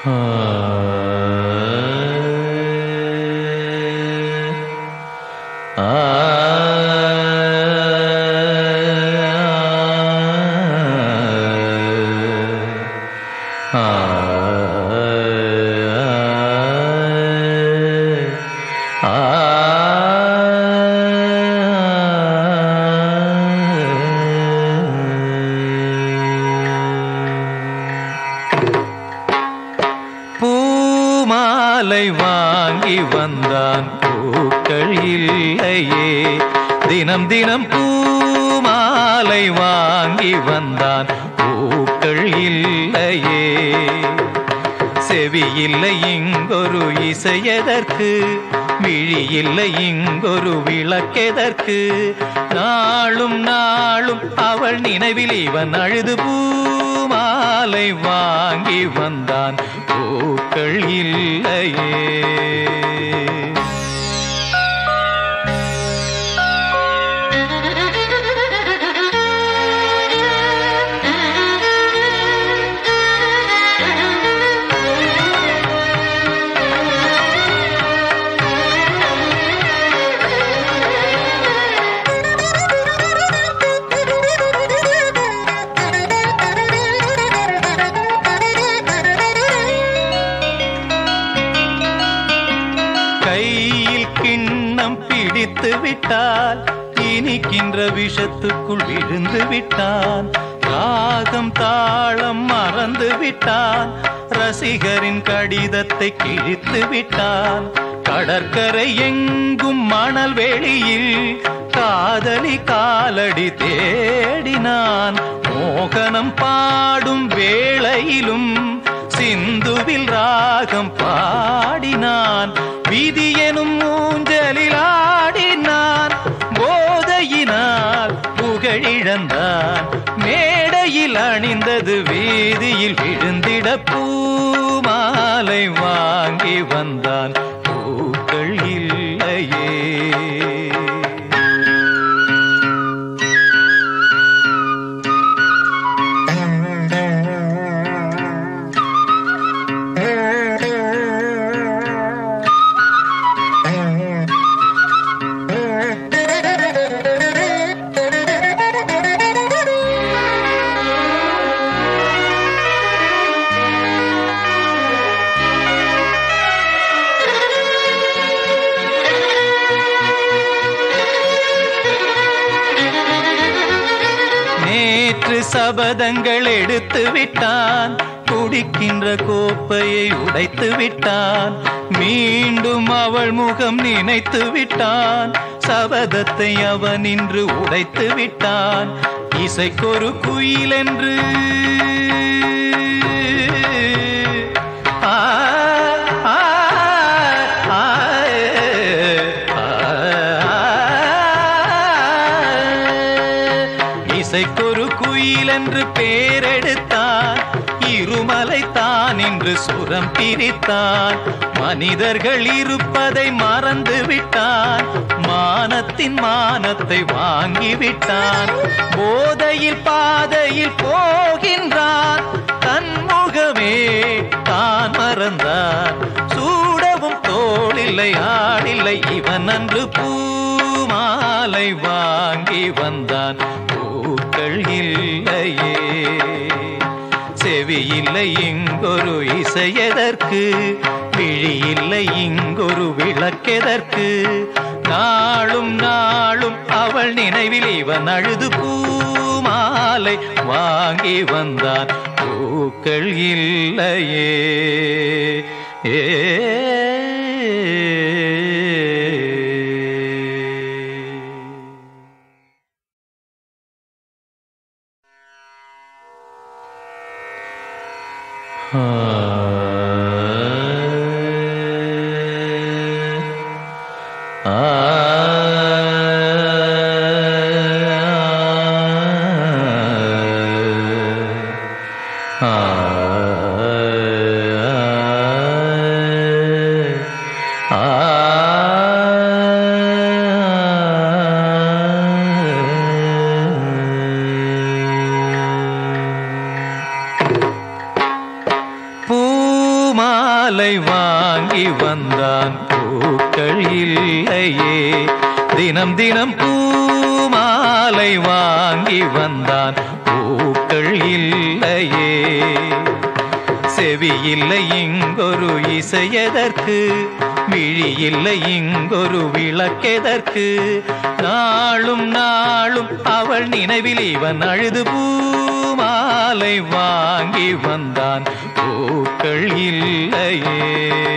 பூமாலை வாங்கி வந்தான் பூக்கள் இல்லையே தினம் தினம் பூமாலை வாங்கி வந்தான் பூக்கள் இல்லையே செவி இல்லை இங்கொரு இசையதற்கு விழி இல்லை இங்கொரு விளக்கெதற்கு நாளும் நாளும் அவள் நினைவில் இவன் அழுது பூமாலை வாங்கி வந்தான் பூக்கள் இல்லையே கையில் கிண்ணம் பிடித்து விட்டால் இனிக்கின்ற விஷத்துக்குள் விழுந்து விட்டான் ராகம் தாளம் மறந்து விட்டான் ரசிகரின் கடிதத்தை கிழித்து விட்டான் கடற்கரை எங்கும் மணல் வெளியில் காதலி காலடி தேடினான் மோகனம் பாடும் வேளையிலும் சிந்துவில் ராகம் பாடினான் விதி எனும் ஊஞ்சலில் ஆடினான் போதையினால் புகழிழந்தான் மேடையில் அணிந்தது வீதியில் விழுந்திட பூமாலை வாங்கி வந்தான் பூக்கள் இல்லையே நேற்று சபதங்கள் எடுத்து விட்டான் குடிக்கின்ற கோப்பையை உடைத்து விட்டான் மீண்டும் அவள் முகம் நினைத்து விட்டான் சபதத்தை அவன் இன்று உடைத்து விட்டான் இசைக்கொரு குயில் என்று ஆ, ஆ, ஆ, இசைக்கொரு குயில் என்று பேரெடுத்தான் இருமலை தான் என்று சுரம் பிரித்தான் மனிதர்கள் இருப்பதை மறந்து விட்டான் மானத்தின் மானத்தை வாங்கி விட்டான் போதையில் பாதையில் போகின்றான் தன்முகமே தான் மறந்தான் சூடவும் தோளில்லை ஆடில்லை இவன் அன்று பூமாலை வாங்கி வந்தான் பூக்கள் இல்லையே செவி இல்லை இங்கொரு இசையதற்கு விழி இல்லை இங்கொரு விளக்கெதற்கு நாளும் நாளும் அவள் நினைவில் இவன் அழுது பூமாலை வாங்கி வந்தான் பூக்கள் இல்லையே ஏ மாலை வாங்கி வந்தான் பூக்கள் இல்லையே தினம் தினம் பூ மாலை வாங்கி வந்தான் பூக்கள் இல்லையே செவி இல்லை இங்கொரு இசையதற்கு விழி இல்லை இங்கொரு விளக்கெதற்கு நாளும் நாளும் அவள் நினைவில் இவன் அழுது பூமாலை வாங்கி வந்தான் பூக்கள் இல்லையே